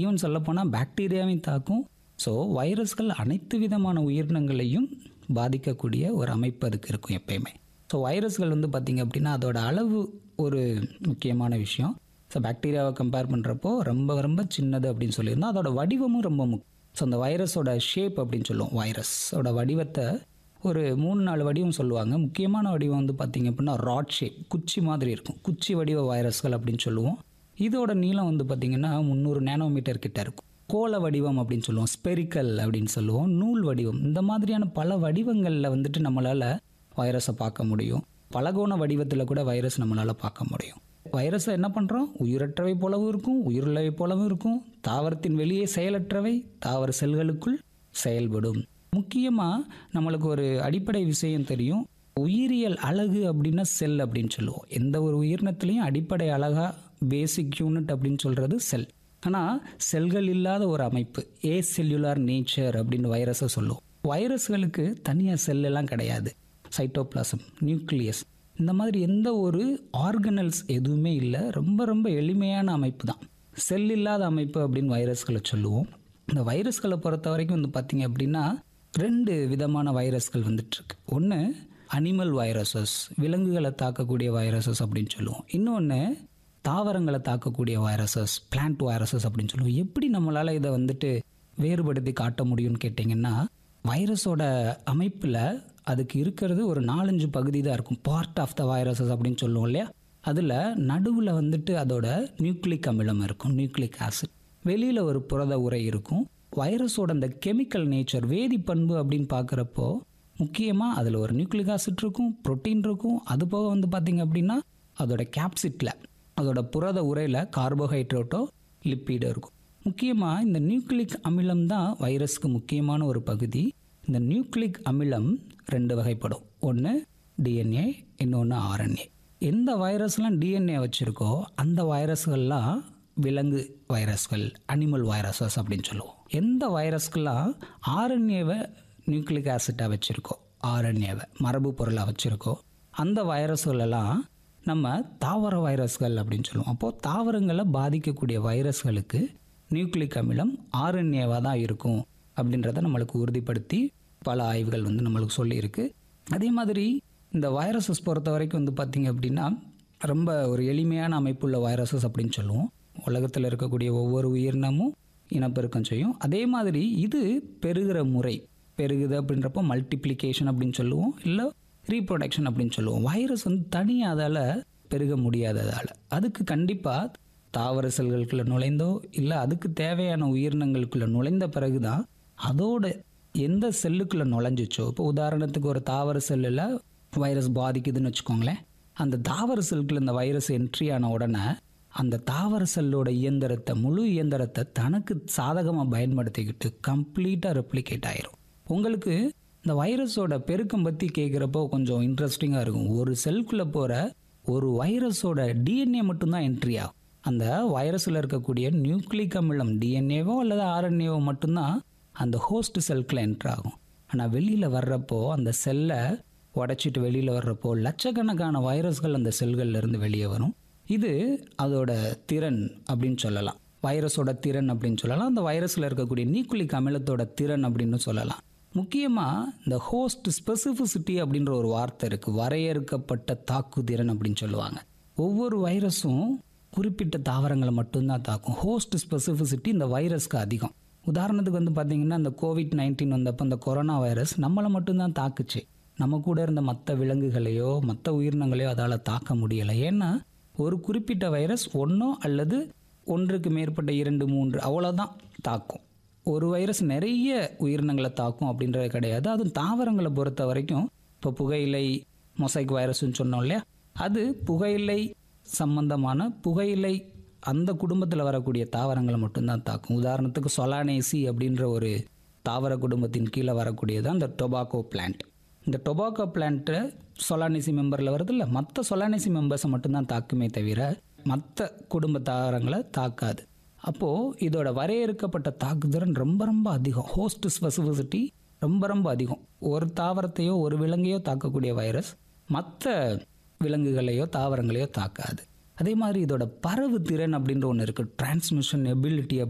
even சொல்லப்போனால் பாக்டீரியாவையும் தாக்கும் so வைரஸ்கள் அனைத்து விதமான உயிரினங்களையும் பாதிக்கக்கூடிய ஒரு அமைப்பு அதுக்கு இருக்கும் எப்பயுமே ஸோ வைரஸ்கள் வந்து பார்த்திங்க அப்படின்னா அதோட அளவு ஒரு முக்கியமான விஷயம் ஸோ பாக்டீரியாவை கம்பேர் பண்ணுறப்போ ரொம்ப ரொம்ப சின்னது அப்படின்னு சொல்லியிருந்தோம் அதோட வடிவமும் ரொம்ப முக்கியம் ஸோ அந்த வைரஸோட ஷேப் அப்படின்னு சொல்லுவோம் வைரஸோட வடிவத்தை ஒரு மூணு நாலு வடிவம் சொல்லுவாங்க முக்கியமான வடிவம் வந்து பார்த்திங்க அப்படின்னா ராட் ஷேப் குச்சி மாதிரி இருக்கும் குச்சி வடிவ வைரஸ்கள் அப்படின்னு சொல்லுவோம் இதோட நீளம் வந்து பார்த்திங்கன்னா முந்நூறு நேனோமீட்டர் கிட்ட இருக்கும் கோள வடிவம் அப்படின்னு சொல்லுவோம் ஸ்பெரிக்கல் அப்படின்னு சொல்லுவோம் நூல் வடிவம் இந்த மாதிரியான பல வடிவங்களில் வந்துட்டு நம்மளால் வைரஸை பார்க்க முடியும் பலகோண வடிவத்தில் கூட வைரஸ் நம்மளால் பார்க்க முடியும் வைரஸை என்ன பண்ணுறோம் உயிரற்றவை போலவும் இருக்கும் உயிருள்ளவை போலவும் இருக்கும் தாவரத்தின் வெளியே செயலற்றவை தாவர செல்களுக்குள் செயல்படும் முக்கியமாக நம்மளுக்கு ஒரு அடிப்படை விஷயம் தெரியும் உயிரியல் அழகு அப்படின்னா செல் அப்படின்னு சொல்லுவோம் எந்த ஒரு உயிரினத்துலேயும் அடிப்படை அழகா பேசிக் யூனிட் அப்படின்னு சொல்கிறது செல் ஆனால் செல்கள் இல்லாத ஒரு அமைப்பு ஏ செல்லுலார் நேச்சர் அப்படின்னு வைரஸை சொல்லுவோம் வைரஸ்களுக்கு தனியாக செல் எல்லாம் கிடையாது சைட்டோபிளாசம் நியூக்ளியஸ் இந்த மாதிரி எந்த ஒரு ஆர்கனல்ஸ் எதுவுமே இல்லை ரொம்ப ரொம்ப எளிமையான அமைப்பு தான் செல் இல்லாத அமைப்பு அப்படின்னு வைரஸ்களை சொல்லுவோம் இந்த வைரஸ்களை பொறுத்த வரைக்கும் வந்து பார்த்தீங்க அப்படின்னா ரெண்டு விதமான வைரஸ்கள் வந்துட்டுருக்கு ஒன்று அனிமல் வைரஸஸ் விலங்குகளை தாக்கக்கூடிய வைரஸஸ் அப்படின்னு சொல்லுவோம் இன்னொன்று தாவரங்களை தாக்கக்கூடிய வைரஸஸ் பிளான்ட் வைரஸஸ் அப்படின்னு சொல்லுவோம் எப்படி நம்மளால் இதை வந்துட்டு வேறுபடுத்தி காட்ட முடியும்னு கேட்டிங்கன்னா வைரஸோட அமைப்பில் அதுக்கு இருக்கிறது ஒரு நாலஞ்சு பகுதி தான் இருக்கும் பார்ட் ஆஃப் த வைரஸஸ் அப்படின்னு சொல்லுவோம் இல்லையா அதில் நடுவில் வந்துட்டு அதோட நியூக்ளிக் அமிலம் இருக்கும் நியூக்ளிக் ஆசிட் வெளியில் ஒரு புரத உரை இருக்கும் வைரஸோட அந்த கெமிக்கல் நேச்சர் வேதி பண்பு அப்படின்னு பார்க்குறப்போ முக்கியமாக அதில் ஒரு நியூக்ளிக் ஆசிட் இருக்கும் புரோட்டீன் இருக்கும் அது போக வந்து பார்த்திங்க அப்படின்னா அதோட கேப்சிட்டில் அதோட புரத உரையில் கார்போஹைட்ரேட்டோ லிப்பிடோ இருக்கும் முக்கியமாக இந்த நியூக்ளிக் அமிலம் தான் வைரஸ்க்கு முக்கியமான ஒரு பகுதி இந்த நியூக்ளிக் அமிலம் ரெண்டு வகைப்படும் ஒன்று டிஎன்ஏ இன்னொன்று ஆர்என்ஏ எந்த வைரஸ்லாம் டிஎன்ஏ வச்சுருக்கோ அந்த வைரஸ்கள்லாம் விலங்கு வைரஸ்கள் அனிமல் வைரஸஸ் அப்படின்னு சொல்லுவோம் எந்த வைரஸ்க்கெல்லாம் ஆர்என்ஏவை நியூக்ளிக் ஆசிட்டாக வச்சுருக்கோ ஆர்என்ஏவை மரபு பொருளாக வச்சுருக்கோ அந்த வைரஸ்களெல்லாம் நம்ம தாவர வைரஸ்கள் அப்படின்னு சொல்லுவோம் அப்போது தாவரங்களை பாதிக்கக்கூடிய வைரஸ்களுக்கு நியூக்ளிக் அமிலம் ஆர்என்ஏவாக தான் இருக்கும் அப்படின்றத நம்மளுக்கு உறுதிப்படுத்தி பல ஆய்வுகள் வந்து நம்மளுக்கு சொல்லியிருக்கு அதே மாதிரி இந்த வைரஸஸ் பொறுத்த வரைக்கும் வந்து பார்த்திங்க அப்படின்னா ரொம்ப ஒரு எளிமையான அமைப்புள்ள வைரஸஸ் அப்படின்னு சொல்லுவோம் உலகத்தில் இருக்கக்கூடிய ஒவ்வொரு உயிரினமும் இனப்பெருக்கம் செய்யும் அதே மாதிரி இது பெருகிற முறை பெருகுது அப்படின்றப்போ மல்டிப்ளிகேஷன் அப்படின்னு சொல்லுவோம் இல்லை ரீப்ரொடக்ஷன் அப்படின்னு சொல்லுவோம் வைரஸ் வந்து தனியாக அதால் பெருக முடியாததால் அதுக்கு கண்டிப்பாக தாவர செல்களுக்குள்ளே நுழைந்தோ இல்லை அதுக்கு தேவையான உயிரினங்களுக்குள்ளே நுழைந்த பிறகு தான் அதோட எந்த செல்லுக்குள்ளே நுழைஞ்சிச்சோ இப்போ உதாரணத்துக்கு ஒரு தாவர செல்லில் வைரஸ் பாதிக்குதுன்னு வச்சுக்கோங்களேன் அந்த தாவர செல்லுக்குள்ள இந்த வைரஸ் என்ட்ரி ஆன உடனே அந்த தாவர செல்லோட இயந்திரத்தை முழு இயந்திரத்தை தனக்கு சாதகமாக பயன்படுத்திக்கிட்டு கம்ப்ளீட்டாக ரெப்ளிகேட் ஆயிரும் உங்களுக்கு இந்த வைரஸோட பெருக்கம் பற்றி கேட்குறப்போ கொஞ்சம் இன்ட்ரெஸ்டிங்காக இருக்கும் ஒரு செல்குள்ளே போகிற ஒரு வைரஸோட டிஎன்ஏ மட்டும்தான் என்ட்ரி ஆகும் அந்த வைரஸில் இருக்கக்கூடிய நியூக்ளிக் அமிலம் டிஎன்ஏவோ அல்லது ஆர்என்ஏவோ மட்டும்தான் அந்த ஹோஸ்ட் செல்குள்ள என்ட்ரு ஆகும் ஆனால் வெளியில் வர்றப்போ அந்த செல்லை உடச்சிட்டு வெளியில் வர்றப்போ லட்சக்கணக்கான வைரஸ்கள் அந்த செல்கள்லேருந்து வெளியே வரும் இது அதோட திறன் அப்படின்னு சொல்லலாம் வைரஸோட திறன் அப்படின்னு சொல்லலாம் அந்த வைரஸில் இருக்கக்கூடிய நியூக்ளிக் அமிலத்தோட திறன் அப்படின்னு சொல்லலாம் முக்கியமாக இந்த ஹோஸ்ட் ஸ்பெசிஃபிசிட்டி அப்படின்ற ஒரு வார்த்தை இருக்குது வரையறுக்கப்பட்ட தாக்குதிறன் அப்படின்னு சொல்லுவாங்க ஒவ்வொரு வைரஸும் குறிப்பிட்ட தாவரங்களை மட்டும்தான் தாக்கும் ஹோஸ்ட் ஸ்பெசிஃபிசிட்டி இந்த வைரஸ்க்கு அதிகம் உதாரணத்துக்கு வந்து பார்த்தீங்கன்னா இந்த கோவிட் நைன்டீன் வந்தப்போ இந்த கொரோனா வைரஸ் நம்மளை மட்டும்தான் தாக்குச்சு நம்ம கூட இருந்த மற்ற விலங்குகளையோ மற்ற உயிரினங்களையோ அதால் தாக்க முடியலை ஏன்னா ஒரு குறிப்பிட்ட வைரஸ் ஒன்றோ அல்லது ஒன்றுக்கு மேற்பட்ட இரண்டு மூன்று அவ்வளோதான் தாக்கும் ஒரு வைரஸ் நிறைய உயிரினங்களை தாக்கும் அப்படின்றது கிடையாது அதுவும் தாவரங்களை பொறுத்த வரைக்கும் இப்போ புகையிலை மொசைக் வைரஸ்ன்னு சொன்னோம் இல்லையா அது புகையிலை சம்பந்தமான புகையிலை அந்த குடும்பத்தில் வரக்கூடிய தாவரங்களை மட்டும்தான் தாக்கும் உதாரணத்துக்கு சொலானேசி அப்படின்ற ஒரு தாவர குடும்பத்தின் கீழே வரக்கூடியது அந்த டொபாக்கோ பிளான்ட் இந்த டொபாக்கோ பிளான்ட்டு சொலானேசி மெம்பரில் வருது இல்லை மற்ற சொலானேசி மெம்பர்ஸை மட்டும்தான் தாக்குமே தவிர மற்ற குடும்ப தாவரங்களை தாக்காது அப்போது இதோட வரையறுக்கப்பட்ட தாக்குதிறன் ரொம்ப ரொம்ப அதிகம் ஹோஸ்ட் ஸ்பெசிஃபிசிட்டி ரொம்ப ரொம்ப அதிகம் ஒரு தாவரத்தையோ ஒரு விலங்கையோ தாக்கக்கூடிய வைரஸ் மற்ற விலங்குகளையோ தாவரங்களையோ தாக்காது அதே மாதிரி இதோட பரவு திறன் அப்படின்ற ஒன்று இருக்குது டிரான்ஸ்மிஷன் எபிலிட்டி